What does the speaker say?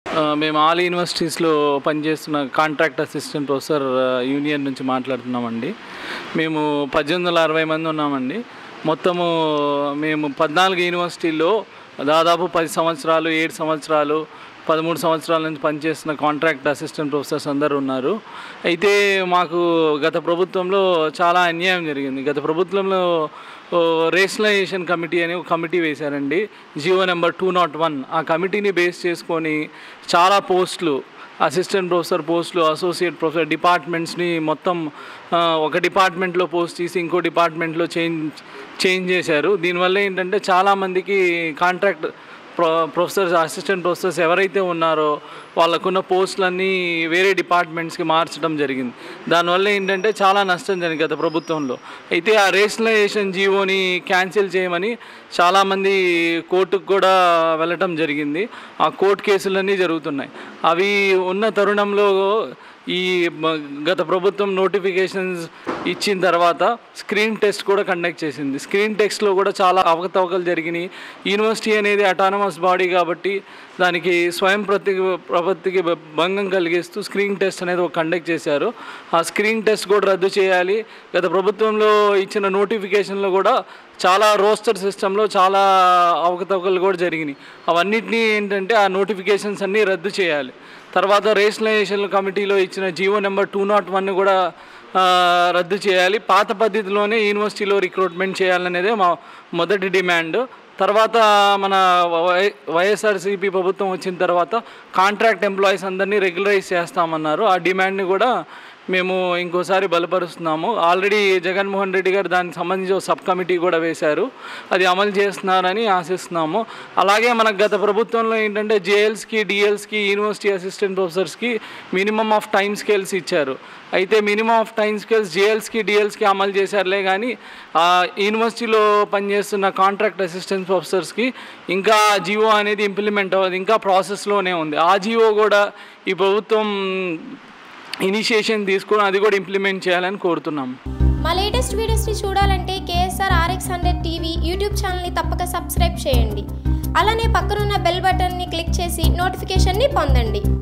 ఆ, మేము ఆల్ యూనివర్సిటీస్లో పనిచేస్తున్న కాంట్రాక్ట్ అసిస్టెంట్ ప్రొఫెసర్ ఆ, యూనియన్ నుంచి మాట్లాడుతున్నామండి మేము పద్దెనిమిది వందల అరవై మంది ఉన్నామండి మొత్తము మేము పద్నాలుగు యూనివర్సిటీల్లో దాదాపు పది సంవత్సరాలు ఏడు సంవత్సరాలు పదమూడు సంవత్సరాల నుంచి పనిచేస్తున్న కాంట్రాక్ట్ అసిస్టెంట్ ప్రొఫెసర్స్ అందరూ ఉన్నారు అయితే మాకు గత ప్రభుత్వంలో చాలా అన్యాయం జరిగింది గత ప్రభుత్వంలో ఓ, రేషనలైజేషన్ కమిటీ అని ఒక కమిటీ వేశారండి GO number two not one ఆ కమిటీని బేస్ చేసుకొని చాలా పోస్టులు అసిస్టెంట్ ప్రొఫెసర్ పోస్టులు అసోసియేట్ ప్రొఫెసర్ డిపార్ట్మెంట్స్ని మొత్తం ఆ, ఒక డిపార్ట్మెంట్లో పోస్ట్ తీసి ఇంకో డిపార్ట్మెంట్లో చేంజ్ చేంజ్ చేశారు దీనివల్ల ఏంటంటే చాలామందికి contract pro professors assistant professors ఎవరైతే ఉన్నారో వాళ్ళకున్న పోస్టులన్నీ వేరే డిపార్ట్మెంట్స్కి మార్చడం జరిగింది దానివల్ల ఏంటంటే చాలా నష్టం జరిగింది గత ప్రభుత్వంలో అయితే ఆ రేషనలైజేషన్ జీవోని క్యాన్సిల్ చేయమని చాలామంది కోర్టుకు కూడా వెళ్ళటం జరిగింది ఆ కోర్టు కేసులన్నీ జరుగుతున్నాయి అవి ఉన్న తరుణంలో ఈ మ- గత ప్రభుత్వం నోటిఫికేషన్స్ ఇచ్చిన తర్వాత స్క్రీన్ టెస్ట్ కూడా కండక్ట్ చేసింది స్క్రీన్ టెస్ట్లో కూడా చాలా అవకతవకలు జరిగినాయి యూనివర్సిటీ అనేది అటానమస్ బాడీ కాబట్టి దానికి స్వయం ప్రతి ప్రవృత్తికి భ- భంగం కలిగిస్తూ స్క్రీన్ టెస్ట్ అనేది ఒక కండక్ట్ చేశారు ఆ స్క్రీన్ టెస్ట్ కూడా రద్దు చేయాలి గత ప్రభుత్వంలో ఇచ్చిన నోటిఫికేషన్లో కూడా చాలా రోస్టర్ సిస్టంలో చాలా అవకతవకలు కూడా జరిగినాయి అవన్నిటినీ ఏంటంటే ఆ నోటిఫికేషన్స్ అన్నీ రద్దు చేయాలి తర్వాత రేషనలైజేషన్ కమిటీలో ఇచ్చిన GO number two not one కూడా ఆ, రద్దు చేయాలి పాత పద్ధతిలోనే యూనివర్సిటీలో రిక్రూట్మెంట్ చేయాలనేదే మా మొదటి డిమాండ్ తర్వాత మన వై వైఎస్ఆర్సీపీ ప్రభుత్వం వచ్చిన తర్వాత కాంట్రాక్ట్ ఎంప్లాయీస్ అందరినీ రెగ్యులరైజ్ చేస్తామన్నారు ఆ డిమాండ్ని కూడా మేము ఇంకోసారి బలపరుస్తున్నాము ఆల్రెడీ జగన్మోహన్ రెడ్డి గారు దానికి సంబంధించి ఒక సబ్ కమిటీ కూడా వేశారు అది అమలు చేస్తున్నారని ఆశిస్తున్నాము అలాగే మనకు గత ప్రభుత్వంలో ఏంటంటే జేఎల్స్కి డిఎల్స్కి యూనివర్సిటీ అసిస్టెంట్ ప్రొఫెసర్స్కి మినిమం ఆఫ్ టైం స్కేల్స్ ఇచ్చారు అయితే మినిమం ఆఫ్ టైం స్కేల్స్ జేఎల్స్కి డిఎల్స్కి అమలు చేశారులే కానీ ఆ యూనివర్సిటీలో పనిచేస్తున్న కాంట్రాక్ట్ అసిస్టెంట్ ప్రొఫెసర్స్కి ఇంకా జియో అనేది ఇంప్లిమెంట్ అవ్వదు ఇంకా ప్రాసెస్లోనే ఉంది ఆ జియో కూడా ఈ ప్రభుత్వం ఇనిషియేషన్ తీసుకుని అది కూడా ఇంప్లిమెంట్ చేయాలని కోరుతున్నాము మా లేటెస్ట్ వీడియోస్ని చూడాలంటే KSR RX hundred TV YouTube ఛానల్ని తప్పక సబ్స్క్రైబ్ చేయండి అలానే పక్కనున్న బెల్ బటన్ని క్లిక్ చేసి నోటిఫికేషన్ని పొందండి